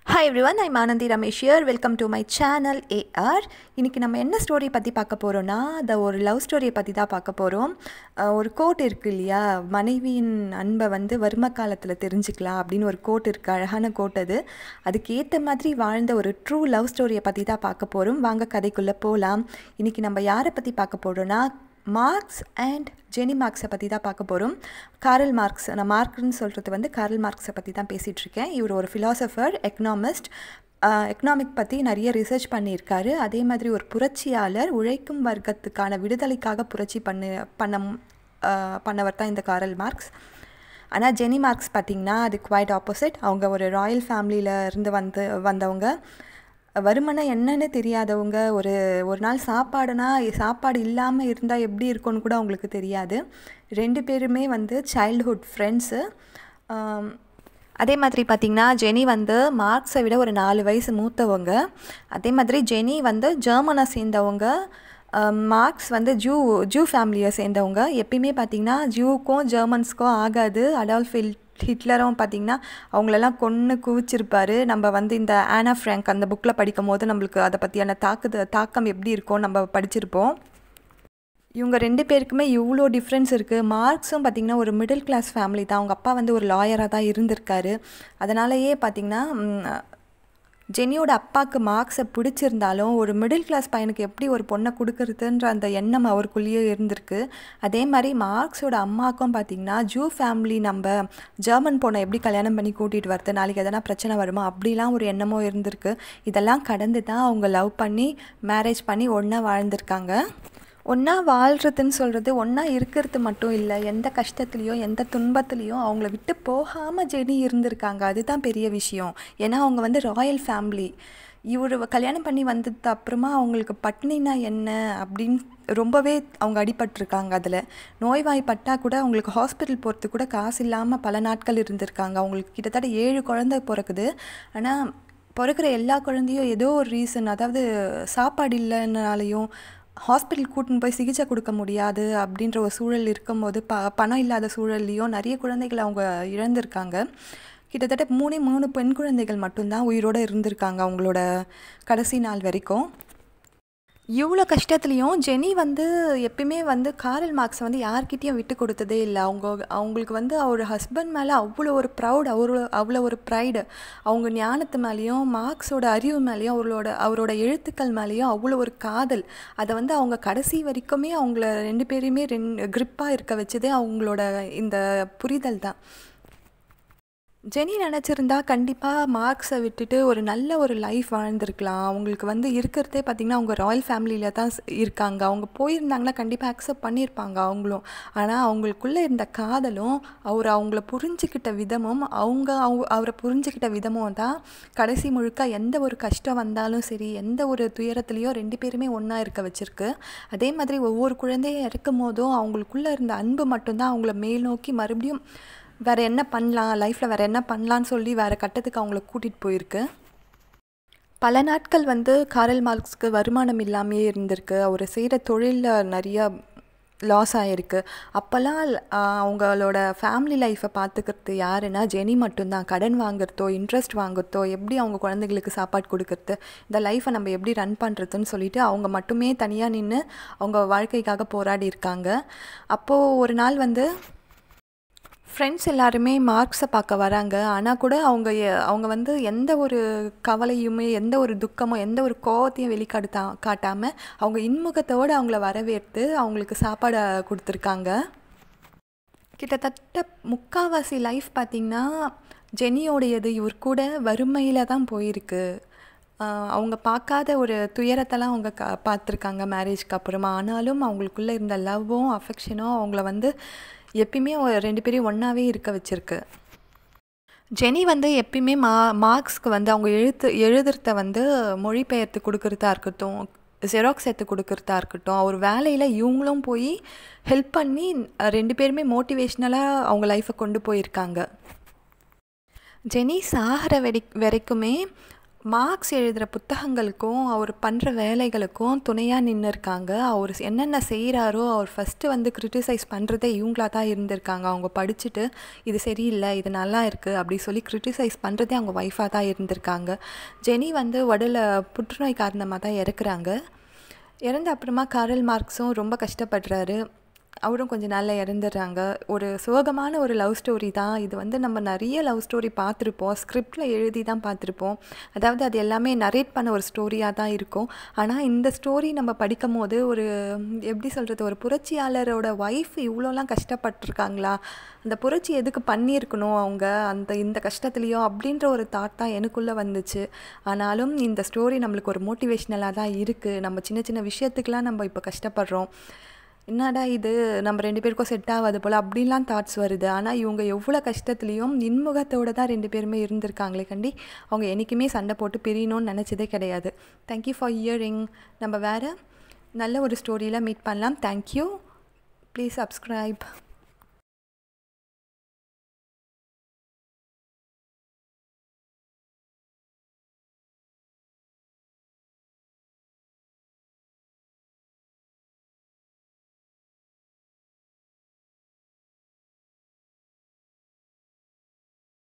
hi everyone I'm Anandhi Ramesh here welcome to my channel AR இன்றைக்கி நம்ம என்ன ஸ்டோரி பற்றி பார்க்க போகிறோன்னா அந்த ஒரு லவ் ஸ்டோரியை பற்றி தான் பார்க்க போகிறோம் ஒரு கோட் இருக்குது இல்லையா மனைவியின் அன்பை வந்து வறும காலத்தில் தெரிஞ்சுக்கலாம் அப்படின்னு ஒரு கோட் இருக்குது அழகான கோட் அது அதுக்கேற்ற மாதிரி வாழ்ந்த ஒரு ட்ரூ லவ் ஸ்டோரியை பற்றி தான் பார்க்க போகிறோம் வாங்க கதைக்குள்ளே போகலாம் இன்றைக்கி நம்ம யாரை பற்றி பார்க்க போகிறோன்னா மார்க்ஸ் அண்ட் ஜெனி மார்க்ஸை பற்றி தான் பார்க்க போகிறோம் காரல் மார்க்ஸ் நான் மார்க்னு சொல்கிறது வந்து காரல் மார்க்ஸை பற்றி தான் பேசிகிட்டு இருக்கேன் இவர் ஒரு ஃபிலாசபர் எக்கனாமிஸ்ட் எக்கனாமிக் பற்றி நிறைய ரிசர்ச் பண்ணியிருக்காரு அதே மாதிரி ஒரு புரட்சியாளர் உழைக்கும் வர்க்கத்துக்கான விடுதலைக்காக புரட்சி பண்ணு பண்ண பண்ணவர் தான் இந்த காரல் மார்க்ஸ் ஆனால் ஜெனி மார்க்ஸ் பார்த்திங்கன்னா அது குவைட் ஆப்போசிட் அவங்க ஒரு ராயல் ஃபேமிலியில் இருந்து வந்து வந்தவங்க வருமானம் என்னன்னு தெரியாதவங்க ஒரு ஒரு நாள் சாப்பாடுனா சாப்பாடு இல்லாமல் இருந்தால் எப்படி இருக்கும்னு கூட அவங்களுக்கு தெரியாது ரெண்டு பேருமே வந்து சைல்ட்ஹுட் ஃப்ரெண்ட்ஸு அதே மாதிரி பார்த்திங்கன்னா ஜெனி வந்து மார்க்ஸை விட ஒரு நாலு வயசு மூத்தவங்க அதே மாதிரி ஜெனி வந்து ஜெர்மனை சேர்ந்தவங்க மார்க்ஸ் வந்து ஜூ ஜூ ஃபேமிலியை சேர்ந்தவங்க எப்பயுமே பார்த்திங்கன்னா ஜூக்கும் ஜெர்மன்ஸ்க்கும் ஆகாது அடால்ஃப் ஹில் ஹிட்லரும் பார்த்திங்கன்னா அவங்களெல்லாம் கொன்று குவிச்சிருப்பார் நம்ம வந்து இந்த ஆனா ஃப்ரேங்க் அந்த புக்கில் படிக்கும் போது நம்மளுக்கு அதை பற்றியான தாக்குது தாக்கம் எப்படி இருக்கும் நம்ம படிச்சிருப்போம் இவங்க ரெண்டு பேருக்குமே இவ்வளோ டிஃப்ரென்ஸ் இருக்குது மார்க்ஸும் பார்த்திங்கன்னா ஒரு மிடில் கிளாஸ் ஃபேமிலி தான் அவங்க அப்பா வந்து ஒரு லாயராக தான் இருந்திருக்காரு அதனாலேயே பார்த்திங்கன்னா ஜெனியோட அப்பாவுக்கு மார்க்ஸை பிடிச்சிருந்தாலும் ஒரு மிடில் கிளாஸ் பையனுக்கு எப்படி ஒரு பொண்ணை கொடுக்கறதுன்ற அந்த எண்ணம் அவருக்குள்ளேயே இருந்திருக்கு அதே மாதிரி மார்க்ஸோட அம்மாவுக்கும் பார்த்திங்கன்னா ஜூ ஃபேமிலி நம்ம ஜெர்மன் பொண்ணை எப்படி கல்யாணம் பண்ணி கூட்டிகிட்டு வரது நாளைக்கு எதனா பிரச்சனை வருமா அப்படிலாம் ஒரு எண்ணமும் இருந்திருக்கு இதெல்லாம் கடந்து தான் அவங்க லவ் பண்ணி மேரேஜ் பண்ணி ஒன்றா வாழ்ந்திருக்காங்க ஒன்றா வாழ்கிறதுன்னு சொல்கிறது ஒன்றா இருக்கிறது மட்டும் இல்லை எந்த கஷ்டத்துலேயும் எந்த துன்பத்துலேயும் அவங்கள விட்டு போகாமல் ஜெனி இருந்திருக்காங்க அதுதான் பெரிய விஷயம் ஏன்னா அவங்க வந்து ராயல் ஃபேமிலி இவர் கல்யாணம் பண்ணி வந்தது அப்புறமா அவங்களுக்கு பட்னினா என்ன அப்படின்னு ரொம்பவே அவங்க அடிபட்டிருக்காங்க அதில் நோய்வாய்ப்பட்டால் கூட அவங்களுக்கு ஹாஸ்பிட்டல் போகிறதுக்கு கூட காசு இல்லாமல் பல நாட்கள் இருந்திருக்காங்க அவங்களுக்கு கிட்டத்தட்ட ஏழு குழந்தை பிறக்குது ஆனால் பிறக்கிற எல்லா குழந்தையும் ஏதோ ஒரு ரீசன் அதாவது சாப்பாடு இல்லைனாலையும் ஹாஸ்பிட்டல் கூட்டின்னு போய் சிகிச்சை கொடுக்க முடியாது அப்படின்ற ஒரு சூழல் இருக்கும்போது ப பணம் இல்லாத சூழல்லையும் நிறைய குழந்தைகள் அவங்க இழந்திருக்காங்க கிட்டத்தட்ட மூணே மூணு பெண் குழந்தைகள் மட்டும்தான் உயிரோடு இருந்திருக்காங்க அவங்களோட கடைசி நாள் வரைக்கும் இவ்வளோ கஷ்டத்துலேயும் ஜெனி வந்து எப்பயுமே வந்து காரல் மார்க்ஸை வந்து யார்கிட்டேயும் விட்டு கொடுத்ததே இல்லை அவங்க அவங்களுக்கு வந்து அவர் ஹஸ்பண்ட் மேலே அவ்வளோ ஒரு ப்ரௌட் அவ்வளோ அவ்வளோ ஒரு ப்ரைடு அவங்க ஞானத்து மேலேயும் மார்க்ஸோட அறிவு மேலேயும் அவங்களோட அவரோட எழுத்துக்கள் மேலேயும் அவ்வளோ ஒரு காதல் அதை வந்து அவங்க கடைசி வரைக்குமே அவங்கள ரெண்டு பேரையுமே ரெண்டு க்ரிப்பாக இருக்க வச்சதே அவங்களோட இந்த புரிதல் தான் ஜெனி நினச்சிருந்தா கண்டிப்பாக மார்க்ஸை விட்டுட்டு ஒரு நல்ல ஒரு லைஃப் வாழ்ந்திருக்கலாம் அவங்களுக்கு வந்து இருக்கிறதே பார்த்திங்கன்னா அவங்க ராயல் ஃபேமிலியில் தான் இருக்காங்க அவங்க போயிருந்தாங்கன்னா கண்டிப்பாக அக்செப்ட் பண்ணியிருப்பாங்க அவங்களும் ஆனால் அவங்களுக்குள்ளே இருந்த காதலும் அவர் அவங்கள புரிஞ்சுக்கிட்ட விதமும் அவங்க அவங்க அவரை புரிஞ்சுக்கிட்ட விதமும் தான் கடைசி முழுக்க எந்த ஒரு கஷ்டம் வந்தாலும் சரி எந்த ஒரு துயரத்துலேயோ ரெண்டு பேருமே ஒன்றா இருக்க வச்சுருக்கு அதே மாதிரி ஒவ்வொரு குழந்தையும் இறக்கும் போதும் அவங்களுக்குள்ளே இருந்த அன்பு மட்டும்தான் அவங்கள மேல் நோக்கி மறுபடியும் வேறு என்ன பண்ணலாம் லைஃப்பில் வேறு என்ன பண்ணலான்னு சொல்லி வேறு கட்டத்துக்கு அவங்கள கூட்டிகிட்டு போயிருக்கு பல நாட்கள் வந்து காரல் மார்க்ஸ்க்கு வருமானம் இல்லாமையே இருந்திருக்கு அவர் செய்கிற தொழிலில் நிறையா லாஸ் ஆகிருக்கு அப்போல்லாம் அவங்களோட ஃபேமிலி லைஃப்பை பார்த்துக்கிறது யாருன்னா ஜெனி மட்டும்தான் கடன் வாங்குறதோ இன்ட்ரெஸ்ட் வாங்குறதோ எப்படி அவங்க குழந்தைங்களுக்கு சாப்பாடு கொடுக்கறது இந்த லைஃப்பை நம்ம எப்படி ரன் பண்ணுறதுன்னு சொல்லிட்டு அவங்க மட்டுமே தனியாக நின்று அவங்க வாழ்க்கைக்காக போராடி இருக்காங்க அப்போது ஒரு நாள் வந்து ஃப்ரெண்ட்ஸ் எல்லாருமே மார்க்ஸை பார்க்க வராங்க ஆனால் கூட அவங்க அவங்க வந்து எந்த ஒரு கவலையுமே எந்த ஒரு துக்கமோ எந்த ஒரு கோவத்தையும் வெளிக்காடுத்தா காட்டாமல் அவங்க இன்முகத்தோடு அவங்கள வரவேற்று அவங்களுக்கு சாப்பாடு கொடுத்துருக்காங்க கிட்டத்தட்ட முக்காவாசி லைஃப் பார்த்திங்கன்னா ஜெனியோடையது இவர் கூட வறுமையில் தான் போயிருக்கு அவங்க பார்க்காத ஒரு துயரத்தெல்லாம் அவங்க க பார்த்துருக்காங்க மேரேஜ்க்கு அப்புறமா ஆனாலும் அவங்களுக்குள்ளே இருந்த லவ்வும் அஃபெக்ஷனும் அவங்கள வந்து எப்பயுமே ரெண்டு பேரையும் ஒன்றாவே இருக்க வச்சுருக்கு ஜெனி வந்து எப்பயுமே மா மார்க்ஸ்க்கு வந்து அவங்க எழுத்து எழுதுறத வந்து மொழிபெயர்த்து கொடுக்குறதா இருக்கட்டும் ஜெராக்ஸ் எடுத்து கொடுக்குறதா இருக்கட்டும் அவர் வேலையில் இவங்களும் போய் ஹெல்ப் பண்ணி ரெண்டு பேருமே மோட்டிவேஷ்னலாக அவங்க லைஃப்பை கொண்டு போயிருக்காங்க ஜெனி சாகிற வெடி வரைக்குமே மார்க்ஸ் எழுதுகிற புத்தகங்களுக்கும் அவர் பண்ணுற வேலைகளுக்கும் துணையாக நின்று இருக்காங்க அவர் என்னென்ன செய்கிறாரோ அவர் ஃபஸ்ட்டு வந்து கிரிட்டிசைஸ் பண்ணுறதே இவங்களா தான் இருந்திருக்காங்க அவங்க படிச்சுட்டு இது சரியில்லை இது நல்லா இருக்குது அப்படி சொல்லி கிரிட்டிசைஸ் பண்ணுறதே அவங்க ஒய்ஃபாக தான் இருந்திருக்காங்க ஜெனி வந்து உடல புற்றுநோய் காரணமாக தான் இறக்குறாங்க இறந்த அப்புறமா காரல் மார்க்ஸும் ரொம்ப கஷ்டப்படுறாரு அவரும் கொஞ்சம் நாளில் இறந்துடுறாங்க ஒரு சோகமான ஒரு லவ் ஸ்டோரி தான் இது வந்து நம்ம நிறைய லவ் ஸ்டோரி பார்த்துருப்போம் ஸ்கிரிப்டில் எழுதி தான் பார்த்துருப்போம் அதாவது அது எல்லாமே நரேட் பண்ண ஒரு ஸ்டோரியாக தான் இருக்கும் ஆனால் இந்த ஸ்டோரி நம்ம படிக்கும் போது ஒரு எப்படி சொல்கிறது ஒரு புரட்சியாளரோட ஒய்ஃப் இவ்வளோலாம் கஷ்டப்பட்டிருக்காங்களா அந்த புரட்சி எதுக்கு பண்ணியிருக்கணும் அவங்க அந்த இந்த கஷ்டத்துலேயும் அப்படின்ற ஒரு தாட் தான் எனக்குள்ளே வந்துச்சு ஆனாலும் இந்த ஸ்டோரி நம்மளுக்கு ஒரு மோட்டிவேஷ்னலாக தான் இருக்குது நம்ம சின்ன சின்ன விஷயத்துக்கெலாம் நம்ம இப்போ கஷ்டப்படுறோம் என்னடா இது நம்ம ரெண்டு பேருக்கும் செட் ஆகாது போல் அப்படின்லாம் தாட்ஸ் வருது ஆனால் இவங்க எவ்வளோ கஷ்டத்துலேயும் இன்முகத்தோடு தான் ரெண்டு பேருமே இருந்திருக்காங்களே கண்டி அவங்க என்றைக்குமே சண்டை போட்டு பிரியணும்னு நினச்சதே கிடையாது தேங்க்யூ ஃபார் இயரிங் நம்ம வேறு நல்ல ஒரு ஸ்டோரியில் மீட் பண்ணலாம் தேங்க்யூ ப்ளீஸ் சப்ஸ்கிரைப்